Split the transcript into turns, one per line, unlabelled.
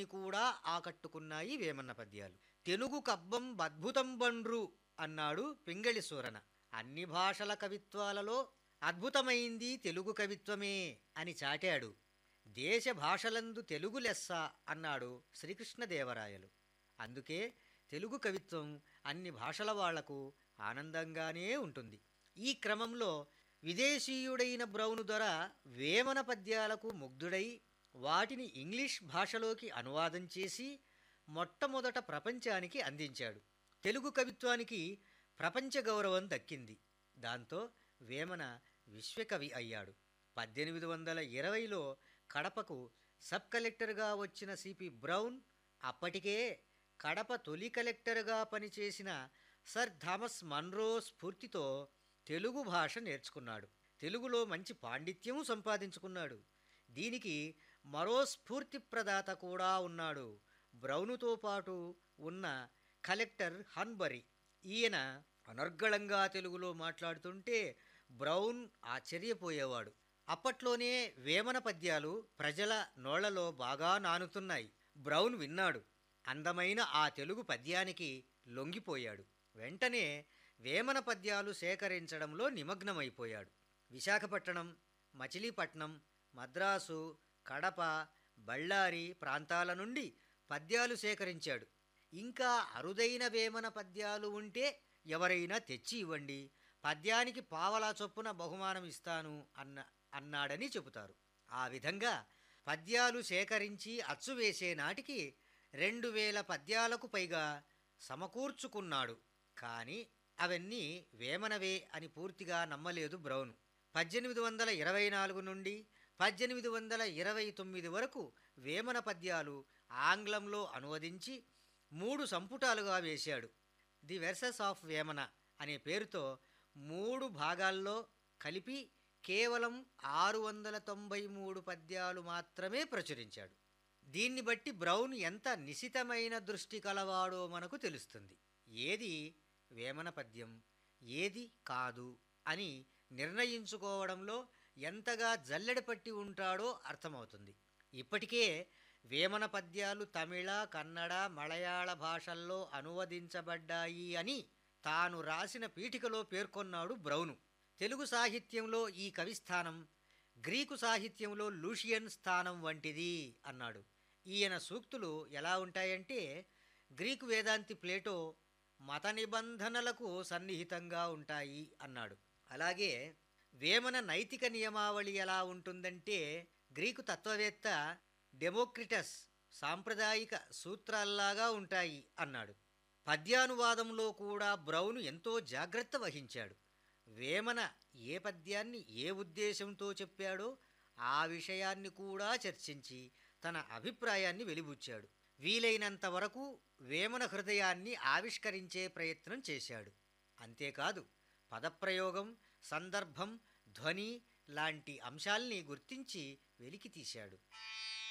కూడా ఆకట్టుకున్నాయి వేమన్న పద్యాలు తెలుగు కబ్బం అద్భుతం బండ్రు అన్నాడు పింగళి సూరన అన్ని భాషల కవిత్వాలలో అద్భుతమైంది తెలుగు కవిత్వమే అని చాటాడు దేశ భాషలందు తెలుగు లెస్స అన్నాడు శ్రీకృష్ణదేవరాయలు అందుకే తెలుగు కవిత్వం అన్ని భాషల వాళ్లకు ఆనందంగానే ఉంటుంది ఈ క్రమంలో విదేశీయుడైన బ్రౌను దొర వేమన పద్యాలకు ముగ్ధుడై వాటిని ఇంగ్లీష్ భాషలోకి అనువాదం చేసి మొట్టమొదట ప్రపంచానికి అందించాడు తెలుగు కవిత్వానికి ప్రపంచ గౌరవం దక్కింది దాంతో వేమన విశ్వకవి అయ్యాడు పద్దెనిమిది వందల ఇరవైలో కడపకు సబ్ కలెక్టర్గా వచ్చిన సిపి బ్రౌన్ అప్పటికే కడప తొలి కలెక్టర్గా పనిచేసిన సర్ థామస్ మన్రో స్ఫూర్తితో తెలుగు భాష నేర్చుకున్నాడు తెలుగులో మంచి పాండిత్యం సంపాదించుకున్నాడు దీనికి మరో స్ఫూర్తి ప్రదాత కూడా ఉన్నాడు బ్రౌనుతో పాటు ఉన్న కలెక్టర్ హన్బరి ఈయన అనర్గళంగా తెలుగులో మాట్లాడుతుంటే బ్రౌన్ ఆశ్చర్యపోయేవాడు అప్పట్లోనే వేమన పద్యాలు ప్రజల నోళ్లలో బాగా నానుతున్నాయి బ్రౌన్ విన్నాడు అందమైన ఆ తెలుగు పద్యానికి లొంగిపోయాడు వెంటనే వేమన పద్యాలు సేకరించడంలో నిమగ్నమైపోయాడు విశాఖపట్నం మచిలీపట్నం మద్రాసు కడప బళ్ళారి ప్రాంతాల నుండి పద్యాలు సేకరించాడు ఇంకా అరుదైన వేమన పద్యాలు ఉంటే ఎవరైనా తెచ్చి ఇవ్వండి పద్యానికి పావలా చొప్పున బహుమానం ఇస్తాను అన్న అన్నాడని చెబుతారు ఆ విధంగా పద్యాలు సేకరించి అచ్చువేసే నాటికి రెండు వేల పద్యాలకు పైగా సమకూర్చుకున్నాడు కానీ అవన్నీ వేమనవే అని పూర్తిగా నమ్మలేదు బ్రౌన్ పద్దెనిమిది వందల ఇరవై నాలుగు నుండి పద్దెనిమిది వందల ఇరవై తొమ్మిది వరకు వేమన పద్యాలు ఆంగ్లంలో అనువదించి మూడు సంపుటాలుగా వేశాడు ది వెర్సెస్ ఆఫ్ వేమన అనే పేరుతో మూడు భాగాల్లో కలిపి కేవలం ఆరు వందల తొంభై మూడు పద్యాలు మాత్రమే ప్రచురించాడు దీన్ని బట్టి బ్రౌన్ ఎంత నిశితమైన దృష్టి కలవాడో మనకు తెలుస్తుంది ఏది వేమన పద్యం ఏది కాదు అని నిర్ణయించుకోవడంలో ఎంతగా జల్లెడపట్టి ఉంటాడో అర్థమవుతుంది ఇప్పటికే వేమన పద్యాలు తమిళ కన్నడ మలయాళ భాషల్లో అనువదించబడ్డాయి అని తాను రాసిన పీఠికలో పేర్కొన్నాడు బ్రౌను తెలుగు సాహిత్యంలో ఈ కవి స్థానం గ్రీకు సాహిత్యంలో లూషియన్ స్థానం వంటిది అన్నాడు ఈయన సూక్తులు ఎలా ఉంటాయంటే గ్రీకు వేదాంతి ప్లేటో మత నిబంధనలకు సన్నిహితంగా ఉంటాయి అన్నాడు అలాగే వేమన నైతిక నియమావళి ఎలా ఉంటుందంటే గ్రీకు తత్వవేత్త డెమోక్రిటస్ సాంప్రదాయిక సూత్రాల్లాగా ఉంటాయి అన్నాడు పద్యానువాదంలో కూడా బ్రౌను ఎంతో జాగ్రత్త వహించాడు వేమన ఏ పద్యాన్ని ఏ ఉద్దేశంతో చెప్పాడో ఆ విషయాన్ని కూడా చర్చించి తన అభిప్రాయాన్ని వెలిబుచ్చాడు వీలైనంత వరకు వేమన హృదయాన్ని ఆవిష్కరించే ప్రయత్నం చేశాడు అంతేకాదు పదప్రయోగం సందర్భం ధ్వని లాంటి అంశాల్ని గుర్తించి వెలికి తీశాడు